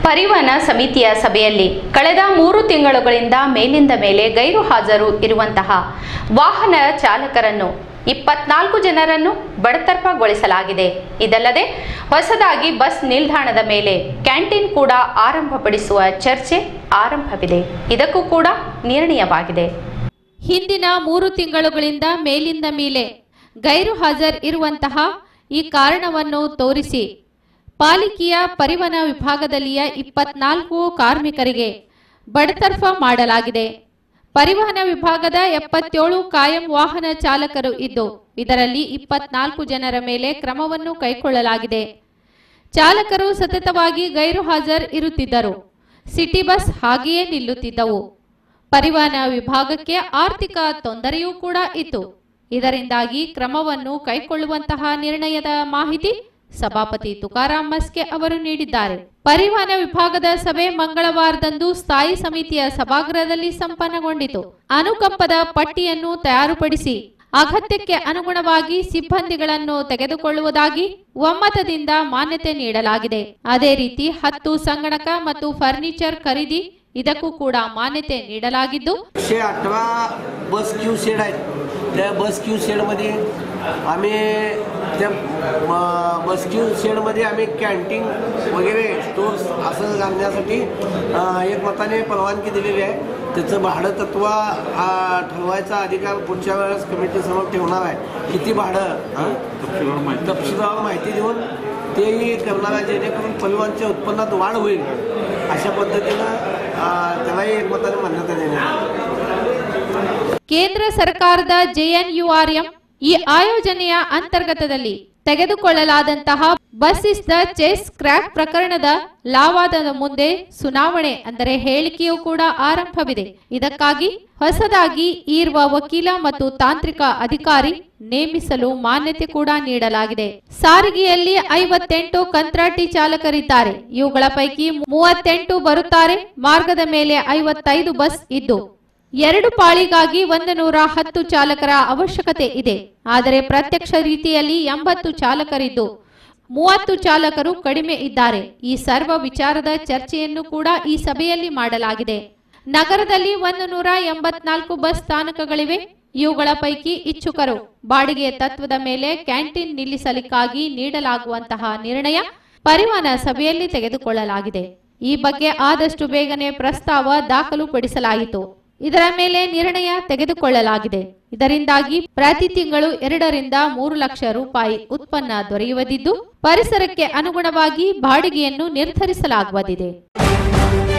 ಪರಿವಹನ ಸಮಿತಿಯ ಸಭೆಯಲ್ಲಿ ಕಳೆದ ಮೂರು ತಿಂಗಳುಗಳಿಂದ ಮೇಲಿಂದ ಮೇಲೆ ಗೈರು ಹಾಜರು ಇರುವಂತಹ ವಾಹನ ಚಾಲಕರನ್ನು ಇಪ್ಪತ್ನಾಲ್ಕು ಜನರನ್ನು ಬಡತರ್ಪಗೊಳಿಸಲಾಗಿದೆ ಇದಲ್ಲದೆ ಹೊಸದಾಗಿ ಬಸ್ ನಿಲ್ದಾಣದ ಮೇಲೆ ಕ್ಯಾಂಟೀನ್ ಕೂಡ ಆರಂಭಪಡಿಸುವ ಚರ್ಚೆ ಆರಂಭವಿದೆ ಇದಕ್ಕೂ ಕೂಡ ನಿರ್ಣಯವಾಗಿದೆ ಹಿಂದಿನ ಮೂರು ತಿಂಗಳುಗಳಿಂದ ಮೇಲಿಂದ ಮೇಲೆ ಗೈರು ಹಾಜರ್ ಇರುವಂತಹ ಈ ಕಾರಣವನ್ನು ತೋರಿಸಿ ಪಾಲಿಕೆಯ ಪರಿವಹನ ವಿಭಾಗದಲ್ಲಿಯ ಇಪ್ಪತ್ನಾಲ್ಕು ಕಾರ್ಮಿಕರಿಗೆ ಬಡತರ್ಫ ಮಾಡಲಾಗಿದೆ ಪರಿವಹನ ವಿಭಾಗದ ಎಪ್ಪತ್ತೇಳು ಕಾಯಂ ವಾಹನ ಚಾಲಕರು ಇದ್ದು ಇದರಲ್ಲಿ ಇಪ್ಪತ್ನಾಲ್ಕು ಜನರ ಮೇಲೆ ಕ್ರಮವನ್ನು ಕೈಗೊಳ್ಳಲಾಗಿದೆ ಚಾಲಕರು ಸತತವಾಗಿ ಗೈರು ಹಾಜರ್ ಇರುತ್ತಿದ್ದರು ಸಿಟಿ ಬಸ್ ಹಾಗೆಯೇ ನಿಲ್ಲುತ್ತಿದ್ದವು ಪರಿವಹನ ವಿಭಾಗಕ್ಕೆ ಆರ್ಥಿಕ ತೊಂದರೆಯೂ ಕೂಡ ಇತ್ತು ಇದರಿಂದಾಗಿ ಕ್ರಮವನ್ನು ಕೈಗೊಳ್ಳುವಂತಹ ನಿರ್ಣಯದ ಮಾಹಿತಿ ಸಭಾಪತಿ ತುಕಾರಾಂ ಮಸ್ಕೆ ಅವರು ನೀಡಿದ್ದಾರೆ ಪರಿವಹನ ವಿಭಾಗದ ಸಭೆ ಮಂಗಳವಾರದಂದು ಸ್ಥಾಯಿ ಸಮಿತಿಯ ಸಭಾಗೃಹದಲ್ಲಿ ಸಂಪನ್ನಗೊಂಡಿತು ಅನುಕಂಪದ ಪಟ್ಟಿಯನ್ನು ತಯಾರುಪಡಿಸಿ ಅಗತ್ಯಕ್ಕೆ ಅನುಗುಣವಾಗಿ ಸಿಬ್ಬಂದಿಗಳನ್ನು ತೆಗೆದುಕೊಳ್ಳುವುದಾಗಿ ಒಮ್ಮತದಿಂದ ಮಾನ್ಯತೆ ನೀಡಲಾಗಿದೆ ಅದೇ ರೀತಿ ಹತ್ತು ಸಂಗಣಕ ಮತ್ತು ಫರ್ನಿಚರ್ ಖರೀದಿ ಇದಕ್ಕೂ ಕೂಡ ಮಾನ್ಯತೆ ನೀಡಲಾಗಿದ್ದು एकशे अठरा बस क्यू शेड आहेत त्या बस क्यू शेडमध्ये आम्ही त्या म, बस क्यू शेडमध्ये आम्ही कॅन्टीन वगैरे स्टोर्स असं घालण्यासाठी अ, एक मताने परवानगी दिलेली आहे त्याचं भाडं तत्व अ, ठरवायचा अधिकार पुढच्या वेळेस कमिटीसमोर ठेवणार आहे किती भाडं अ? तपशीलवार माहिती देऊन तेही करणार आहे जेणेकरून परिवहनच्या उत्पन्नात वाढ होईल अशा पद्धतीनं अ, त्यालाही एकमताने मान्यता देण्यात आली. ಕೇಂದ್ರ ಸರ್ಕಾರದ ಜೆಎನ್ಯುಆರ್ಎಂ ಈ ಆಯೋಜನೆಯ ಅಂತರ್ಗತದಲ್ಲಿ ತೆಗೆದುಕೊಳ್ಳಲಾದಂತಹ ಬಸ್ ಇಸ್ ದ ಚೆಸ್ ಕ್ರ್ಯಾಕ್ ಪ್ರಕರಣದ ಲಾವಾದದ ಮುಂದೆ ಸುನಾವಣೆ ಅಂದರೆ ಹೇಳಿಕೆಯೂ ಕೂಡ ಆರಂಭವಿದೆ ಇದಕ್ಕಾಗಿ ಹೊಸದಾಗಿ ಇರುವ ವಕೀಲ ಮತ್ತು ತಾಂತ್ರಿಕ ಅಧಿಕಾರಿ ನೇಮಿಸಲು ಮಾನ್ಯತೆ ಕೂಡ ನೀಡಲಾಗಿದೆ ಸಾರಿಗೆಯಲ್ಲಿ ಐವತ್ತೆಂಟು ಕಂತ್ರಾಟಿ ಚಾಲಕರಿದ್ದಾರೆ ಇವುಗಳ ಪೈಕಿ ಮೂವತ್ತೆಂಟು ಬರುತ್ತಾರೆ ಮಾರ್ಗದ ಮೇಲೆ ಐವತ್ತೈದು ಬಸ್ ಇದ್ದು ಎರಡು ಪಾಳಿಗಾಗಿ ಒಂದು ನೂರ ಹತ್ತು ಚಾಲಕರ ಅವಶ್ಯಕತೆ ಇದೆ ಆದರೆ ಪ್ರತ್ಯಕ್ಷ ರೀತಿಯಲ್ಲಿ ಎಂಬತ್ತು ಚಾಲಕರಿದ್ದು ಮೂವತ್ತು ಚಾಲಕರು ಕಡಿಮೆ ಇದ್ದಾರೆ ಈ ಸರ್ವ ವಿಚಾರದ ಚರ್ಚೆಯನ್ನು ಕೂಡ ಈ ಸಭೆಯಲ್ಲಿ ಮಾಡಲಾಗಿದೆ ನಗರದಲ್ಲಿ ಒಂದು ನೂರ ಎಂಬತ್ನಾಲ್ಕು ಬಸ್ ಸ್ಥಾನಕಗಳಿವೆ ಇವುಗಳ ಪೈಕಿ ಇಚ್ಛುಕರು ಬಾಡಿಗೆ ತತ್ವದ ಮೇಲೆ ಕ್ಯಾಂಟೀನ್ ನಿಲ್ಲಿಸಲಿಕ್ಕಾಗಿ ನೀಡಲಾಗುವಂತಹ ನಿರ್ಣಯ ಪರಿವಹನ ಸಭೆಯಲ್ಲಿ ತೆಗೆದುಕೊಳ್ಳಲಾಗಿದೆ ಈ ಬಗ್ಗೆ ಆದಷ್ಟು ಬೇಗನೆ ಪ್ರಸ್ತಾವ ದಾಖಲುಪಡಿಸಲಾಯಿತು ಇದರ ಮೇಲೆ ನಿರ್ಣಯ ತೆಗೆದುಕೊಳ್ಳಲಾಗಿದೆ ಇದರಿಂದಾಗಿ ಪ್ರತಿ ತಿಂಗಳು ಎರಡರಿಂದ ಮೂರು ಲಕ್ಷ ರೂಪಾಯಿ ಉತ್ಪನ್ನ ದೊರೆಯುವುದಿದ್ದು ಪರಿಸರಕ್ಕೆ ಅನುಗುಣವಾಗಿ ಬಾಡಿಗೆಯನ್ನು ನಿರ್ಧರಿಸಲಾಗುವುದಿದೆ